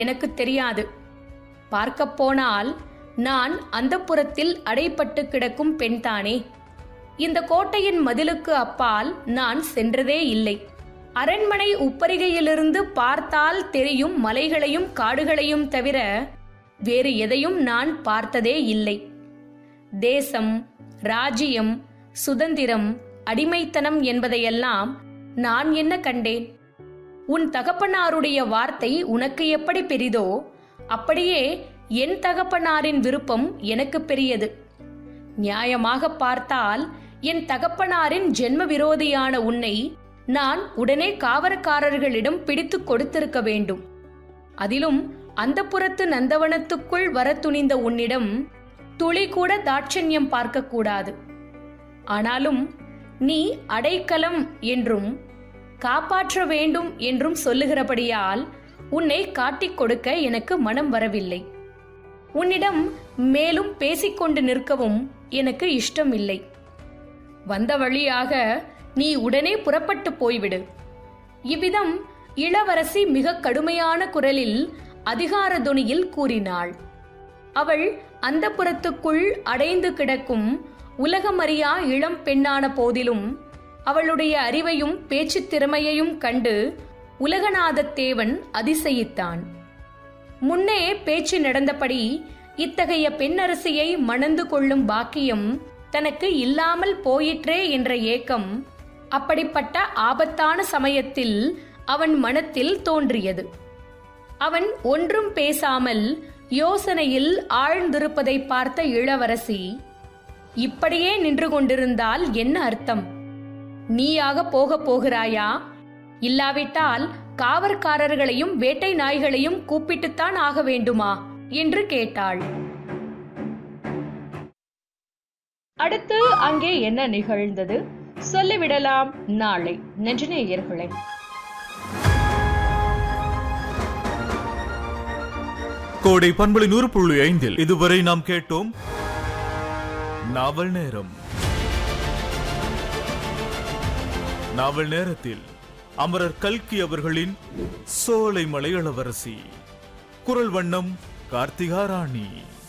எனக்கு தெரியாது பார்க்கப் போனால் நான் அந்தப்புறத்தில் அடைப்பட்டு கிடக்கும் பெண்தானே இந்த கோட்டையின் மதிலுக்கு அப்பால் நான் சென்றதே இல்லை அரண்மனை உப்பரிகையிலிருந்து பார்த்தால் தெரியும் மலைகளையும் காடுகளையும் தவிர வேறு எதையும் நான் பார்த்ததே இல்லை தேசம் ராஜ்யம் சுதந்திரம் அடிமைத்தனம் என்பதையெல்லாம் நான் என்ன கண்டேன் உன் தகப்பனாருடைய வார்த்தை உனக்கு எப்படி பெரிதோ அப்படியே என் தகப்பனாரின் விருப்பம் எனக்கு பெரியது நியாயமாக பார்த்தால் என் தகப்பனாரின் ஜென்ம விரோதியான உன்னை நான் உடனே காவற்காரர்களிடம் பிடித்து கொடுத்திருக்க வேண்டும் அதிலும் அந்த புறத்து நந்தவனத்துக்குள் வர துணிந்த உன்னிடம் துளி கூட தாட்சண்யம் பார்க்கக்கூடாது ஆனாலும் நீ அடைக்கலம் என்றும் காப்பாற்ற வேண்டும் என்றும் சொல்லுகிறபடியால் உன்னை காட்டிக் கொடுக்க எனக்கு மனம் வரவில்லை உன்னிடம் மேலும் பேசிக்கொண்டு நிற்கவும் எனக்கு இஷ்டம் இல்லை வந்த வழியாக நீ உடனே புறப்பட்டு போய்விடு இவ்விதம் இளவரசி மிக கடுமையான குரலில் அதிகார தொனியில் கூறினாள் அவள் அந்த புறத்துக்குள் அடைந்து கிடக்கும் உலகமறியா இளம் பெண்ணான போதிலும் அவளுடைய அறிவையும் பேச்சுத் திறமையையும் கண்டு உலகநாதத்தேவன் அதிசயித்தான் முன்னே பேச்சு நடந்தபடி இத்தகைய பெண்ணரசியை மணந்து கொள்ளும் பாக்கியம் தனக்கு இல்லாமல் போயிற்றே என்ற ஏக்கம் அப்படிப்பட்ட ஆபத்தான சமயத்தில் அவன் மனத்தில் தோன்றியது அவன் ஒன்றும் பேசாமல் யோசனையில் ஆழ்ந்திருப்பதை பார்த்த இளவரசி இப்படியே நின்று கொண்டிருந்தால் என்ன அர்த்தம் நீயாக போகப் போகிறாயா இல்லாவிட்டால் காவற்காரர்களையும் வேட்டை நாய்களையும் கூப்பிட்டுத்தான் ஆக வேண்டுமா என்று கேட்டாள் அடுத்து அங்கே என்ன நிகழ்ந்தது சொல்லிவிடலாம் நாளை நெஞ்சநேயர்களே கோடை பண்பலை நூறு புள்ளி ஐந்தில் இதுவரை நாம் கேட்டோம் நாவல் நேரம் நாவல் நேரத்தில் அமரர் கல்கி அவர்களின் சோலை மலை இளவரசி குரல் வண்ணம் கார்த்திகா ராணி